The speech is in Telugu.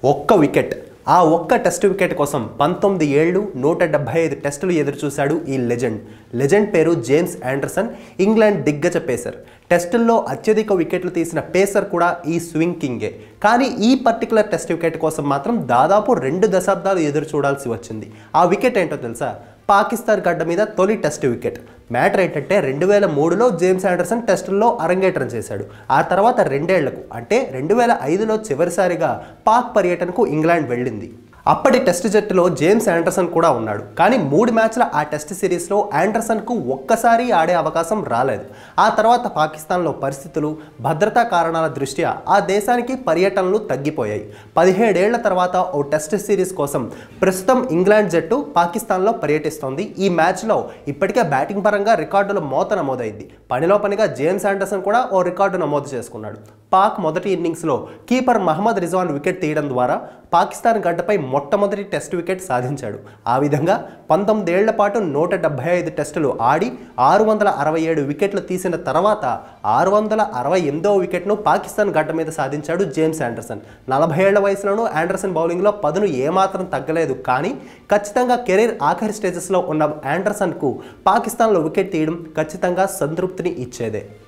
ఒక్క వికెట్ ఆ ఒక్క టెస్ట్ వికెట్ కోసం పంతొమ్మిది ఏళ్ళు నూట డెబ్బై ఐదు టెస్టులు ఎదురు చూశాడు ఈ లెజెండ్ లెజెండ్ పేరు జేమ్స్ ఆండర్సన్ ఇంగ్లాండ్ దిగ్గజ పేసర్ టెస్టుల్లో అత్యధిక వికెట్లు తీసిన పేసర్ కూడా ఈ స్వింగ్ కింగే కానీ ఈ పర్టికులర్ టెస్ట్ వికెట్ కోసం మాత్రం దాదాపు రెండు దశాబ్దాలు ఎదురు చూడాల్సి వచ్చింది ఆ వికెట్ ఏంటో తెలుసా పాకిస్తాన్ గడ్డ మీద తొలి టెస్ట్ వికెట్ మ్యాటర్ ఏంటంటే రెండు వేల మూడులో జేమ్స్ ఆండర్సన్ టెస్టుల్లో అరంగేట్రం చేశాడు ఆ తర్వాత రెండేళ్లకు అంటే రెండు వేల ఐదులో చివరిసారిగా పాక్ పర్యటనకు ఇంగ్లాండ్ వెళ్ళింది అప్పటి టెస్ట్ జట్టులో జేమ్స్ ఆండర్సన్ కూడా ఉన్నాడు కానీ మూడు మ్యాచ్ల ఆ టెస్ట్ సిరీస్లో ఆండర్సన్కు ఒక్కసారి ఆడే అవకాశం రాలేదు ఆ తర్వాత పాకిస్తాన్లో పరిస్థితులు భద్రతా కారణాల దృష్ట్యా ఆ దేశానికి పర్యటనలు తగ్గిపోయాయి పదిహేడేళ్ల తర్వాత ఓ టెస్ట్ సిరీస్ కోసం ప్రస్తుతం ఇంగ్లాండ్ జట్టు పాకిస్తాన్లో పర్యటిస్తోంది ఈ మ్యాచ్లో ఇప్పటికే బ్యాటింగ్ పరంగా రికార్డుల మోత నమోదైంది పనిలో పనిగా జేమ్స్ ఆండర్సన్ కూడా ఓ రికార్డు నమోదు చేసుకున్నాడు పాక్ మొదటి ఇన్నింగ్స్లో కీపర్ మహమ్మద్ రిజ్వాన్ వికెట్ తీయడం ద్వారా పాకిస్తాన్ గడ్డపై మొట్టమొదటి టెస్ట్ వికెట్ సాధించాడు ఆ విధంగా పంతొమ్మిదేళ్ల పాటు నూట డెబ్బై ఐదు టెస్టులు ఆడి ఆరు వందల అరవై ఏడు వికెట్లు తీసిన తర్వాత ఆరు వందల అరవై ఎనిమిదవ వికెట్ను పాకిస్తాన్ గడ్డ మీద సాధించాడు జేమ్స్ ఆండర్సన్ నలభై ఏళ్ల వయసులోనూ ఆండర్సన్ బౌలింగ్లో పదును ఏమాత్రం తగ్గలేదు కానీ ఖచ్చితంగా కెరీర్ ఆఖరి స్టేజెస్లో ఉన్న ఆండర్సన్కు పాకిస్తాన్లో వికెట్ తీయడం ఖచ్చితంగా సంతృప్తిని ఇచ్చేదే